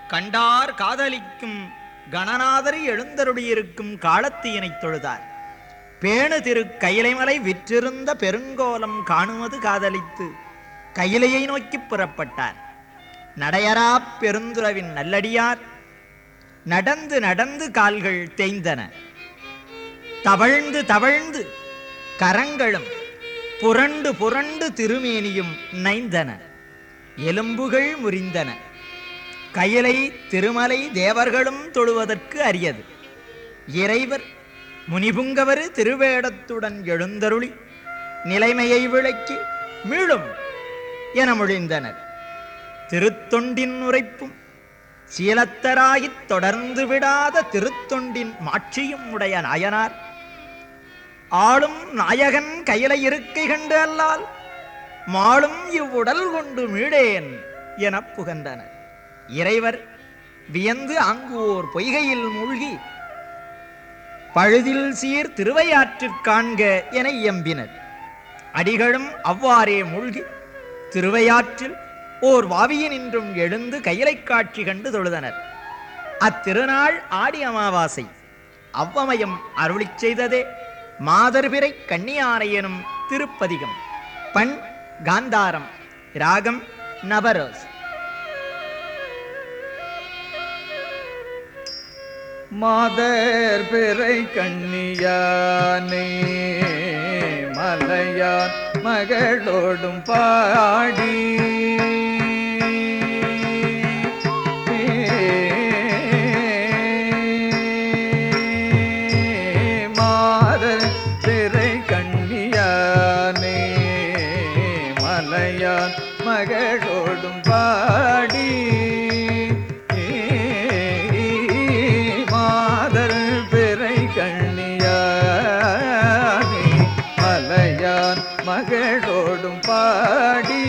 கண்டார் காதலிக்கும் கணநாதர் எழுந்தருளியிருக்கும் காலத்தீயனைத் தொழுதார் பேணு திரு கைலைமலை விற்றிருந்த பெருங்கோலம் காணுவது காதலித்து கையிலையை நோக்கிப் புறப்பட்டார் நடையரா பெருந்துறவின் நல்லடியார் நடந்து நடந்து கால்கள் தேய்ந்தன தவழ்ந்து தவழ்ந்து கரங்களும் புரண்டு புரண்டு திருமேனியும் நைந்தன எலும்புகள் முறிந்தன கையிலை திருமலை தேவர்களும் தொழுவதற்கு அரியது இறைவர் முனிபுங்கவர் திருவேடத்துடன் எழுந்தருளி நிலைமையை விளக்கி மீளும் என மொழிந்தனர் திருத்தொண்டின் உரைப்பும் சீலத்தராயித் தொடர்ந்து விடாத திருத்தொண்டின் மாட்சியும் உடைய நாயனார் ஆளும் நாயகன் கையில இருக்கை கண்டு அல்லால் மாளும் இவ்வுடல் கொண்டு மீளேன் எனப் புகன்றனர் இறைவர் வியந்து அங்கோர் பொய்கையில் மூழ்கி பழுதில் சீர் திருவையாற்றிற் காண்க என இயம்பினர் அடிகளும் அவ்வாறே மூழ்கி திருவையாற்றில் ஓர் வாவியினின்றும் எழுந்து கையிலைக் காட்சி கண்டு தொழுதனர் அத்திருநாள் ஆடி அமாவாசை அவ்வமயம் அருளிச் செய்ததே மாதர்பிறை கன்னியானை எனும் திருப்பதிகம் பண் காந்தாரம் ராகம் நபரோஸ் மாதர் பிறை கண்ணியானே மலையான் மகளோடும் பாடி மாதர் பிறை கண்ணியானே மலையான் மகளோடும் பாடி மாதர் பிறை கண்ணியானே மலையான் மகளோடும் பாடி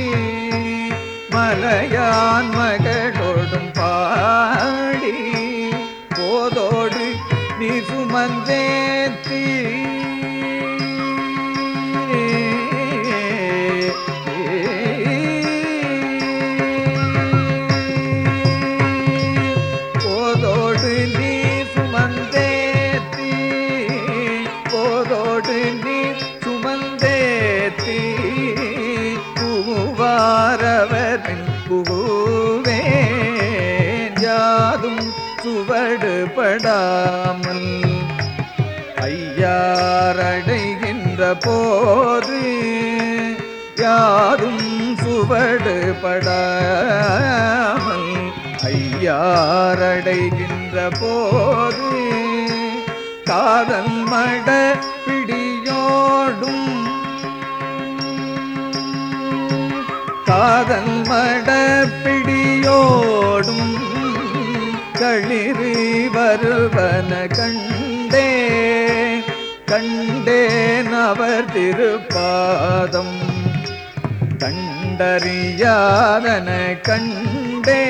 மலையான் மகளோடும் பாடி போதோடு நீ சுமந்தேத்தி போதோடு நீ சுமந்தேத்தி போதோடு நீ சுமந்தேத்தி புகுவாரவரின் புகுவேன் யாதும் சுவடுபடாமல் ஐயாரடைகின்ற போது யாரும் சுவடுபடாமல் ஐயாரடைகின்ற போது காதல் மட பிடியோடும் காதல் மட பிடியோடும் களிறு வருவன கண்டே கண்டேன் அவர் திருப்பாதம் கண்டறியாதன கண்டே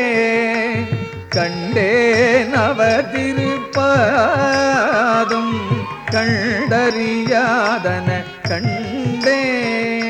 கண்டேன் அவர் திருப்பாதம் கண்டறியாதன கண்டே